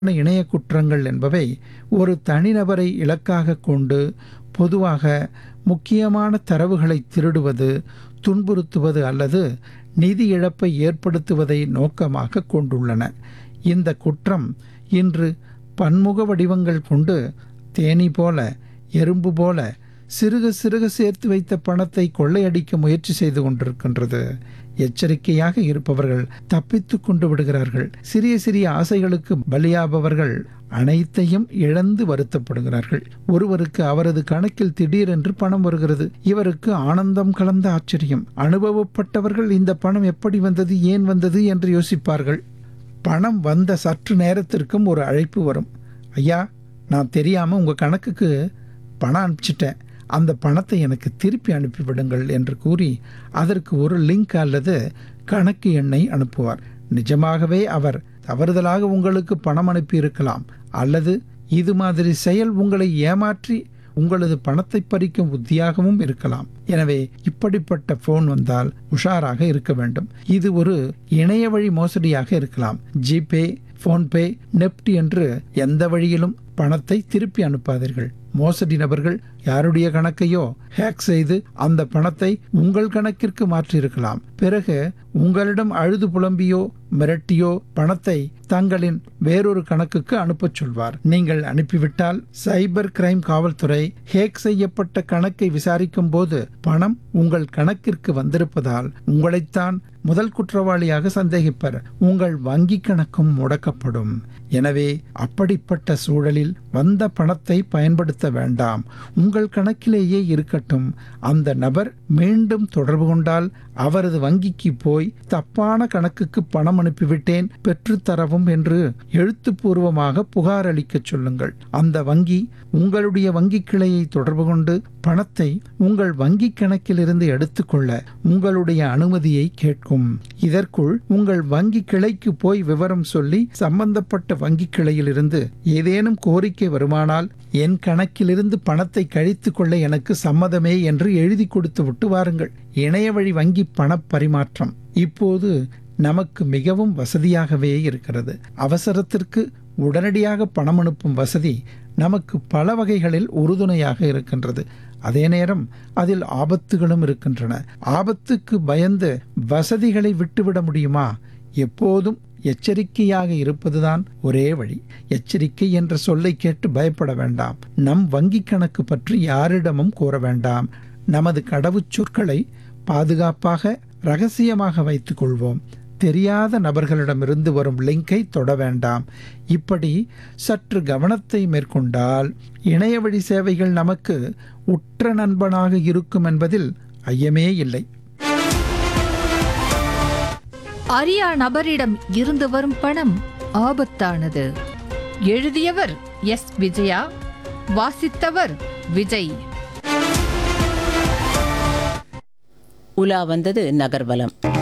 இணைய குற்றங்கள் என்பவை ஒரு தனிநபரை இலக்காக கொண்டு பொதுவாக முக்கியமான தரவுகளை திருடுவது துன்புறுத்துவது அல்லது நிதி இழப்பை ஏற்படுத்துவதை நோக்கமாக கொண்டுள்ளன இந்த குற்றம் இன்று பன்முக வடிவங்கள் கொண்டு தேனீ போல எறும்பு போல சிறுக சிறுக சேர்த்து வைத்த பணத்தை கொள்ளையடிக்க முயற்சி செய்து கொண்டிருக்கின்றது எச்சரிக்கையாக இருப்பவர்கள் தப்பித்து கொண்டு விடுகிறார்கள் சிறிய சிறிய ஆசைகளுக்கு பலியாபவர்கள் அனைத்தையும் இழந்து வருத்தப்படுகிறார்கள் ஒருவருக்கு அவரது கணக்கில் திடீரென்று பணம் வருகிறது இவருக்கு ஆனந்தம் கலந்த ஆச்சரியம் அனுபவப்பட்டவர்கள் இந்த பணம் எப்படி வந்தது ஏன் வந்தது என்று யோசிப்பார்கள் பணம் வந்த சற்று நேரத்திற்கும் ஒரு அழைப்பு வரும் ஐயா நான் தெரியாமல் உங்கள் கணக்குக்கு பணம் அனுப்பிச்சிட்டேன் அந்த பணத்தை எனக்கு திருப்பி அனுப்பிவிடுங்கள் என்று கூறி அதற்கு ஒரு லிங்க் அல்லது கணக்கு எண்ணை அனுப்புவார் நிஜமாகவே அவர் தவறுதலாக உங்களுக்கு பணம் அனுப்பியிருக்கலாம் அல்லது இது மாதிரி செயல் உங்களை ஏமாற்றி உங்களது பணத்தை பறிக்கும் உத்தியாகவும் இருக்கலாம் எனவே இப்படிப்பட்ட போன் வந்தால் உஷாராக இருக்க வேண்டும் இது ஒரு இணைய வழி மோசடியாக இருக்கலாம் ஜிபே போன்பே நெப்ட் என்று எந்த வழியிலும் பணத்தை திருப்பி அனுப்பாதீர்கள் மோசடி நபர்கள் யாருடைய கணக்கையோ ஹேக் செய்து அந்த பணத்தை உங்கள் கணக்கிற்கு மாற்றியிருக்கலாம் பிறகு உங்களிடம் அழுது புலம்பியோ மிரட்டியோ பணத்தை தங்களின் வேறொரு கணக்குக்கு அனுப்பச் சொல்வார் நீங்கள் அனுப்பிவிட்டால் சைபர் கிரைம் காவல்துறை ஹேக் செய்யப்பட்ட கணக்கை விசாரிக்கும் போது பணம் உங்கள் கணக்கிற்கு வந்திருப்பதால் உங்களைத்தான் முதல் குற்றவாளியாக சந்தேகிப்பர் உங்கள் வங்கி கணக்கும் முடக்கப்படும் எனவே அப்படிப்பட்ட சூழலில் வந்த பணத்தை பயன்படுத்த வேண்டாம் உங்கள் கணக்கிலேயே இருக்கட்டும் அந்த நபர் மீண்டும் தொடர்பு கொண்டால் அவரது வங்கிக்கு போய் தப்பான கணக்குக்கு பணம் அனுப்பிவிட்டேன் பெற்றுத்தரவும் என்று எழுத்துப்பூர்வமாக புகார் அளிக்கச் சொல்லுங்கள் அந்த வங்கி உங்களுடைய வங்கி கிளையை தொடர்பு கொண்டு பணத்தை உங்கள் வங்கி கணக்கிலிருந்து எடுத்துக்கொள்ள உங்களுடைய அனுமதியை கேட்கும் இதற்குள் உங்கள் வங்கி கிளைக்கு போய் விவரம் சொல்லி சம்பந்தப்பட்ட வங்கி கிளையிலிருந்து ஏதேனும் கோரிக்கை வருமானால் என் கணக்கிலிருந்து பணத்தை கழித்து கொள்ள எனக்கு சம்மதமே என்று எழுதி கொடுத்து விட்டு வாருங்கள் இணைய வழி வங்கி பண பரிமாற்றம் இப்போது நமக்கு மிகவும் வசதியாகவே இருக்கிறது அவசரத்திற்கு உடனடியாக பணம் அனுப்பும் வசதி நமக்கு பல வகைகளில் உறுதுணையாக இருக்கின்றது அதே நேரம் அதில் ஆபத்துகளும் இருக்கின்றன ஆபத்துக்கு பயந்து வசதிகளை விட்டுவிட முடியுமா எப்போதும் எச்சரிக்கையாக இருப்பதுதான் ஒரே வழி எச்சரிக்கை என்ற சொல்லை கேட்டு பயப்பட வேண்டாம் நம் வங்கி கணக்கு பற்றி யாரிடமும் கூற வேண்டாம் நமது கடவுச்சொற்களை பாதுகாப்பாக ரகசியமாக வைத்துக் கொள்வோம் தெரியாத நபர்களிடமிருந்து வரும் லிங்கை தொட வேண்டாம் இப்படி சற்று கவனத்தை மேற்கொண்டால் இணைய வழி சேவைகள் நமக்கு உற்ற நண்பனாக இருக்கும் என்பதில் ஐயமே இல்லை அரியா நபரிடம் இருந்து வரும் பணம் ஆபத்தானது எழுதியவர் எஸ் விஜயா வாசித்தவர் விஜய் உலா வந்தது நகர்வலம்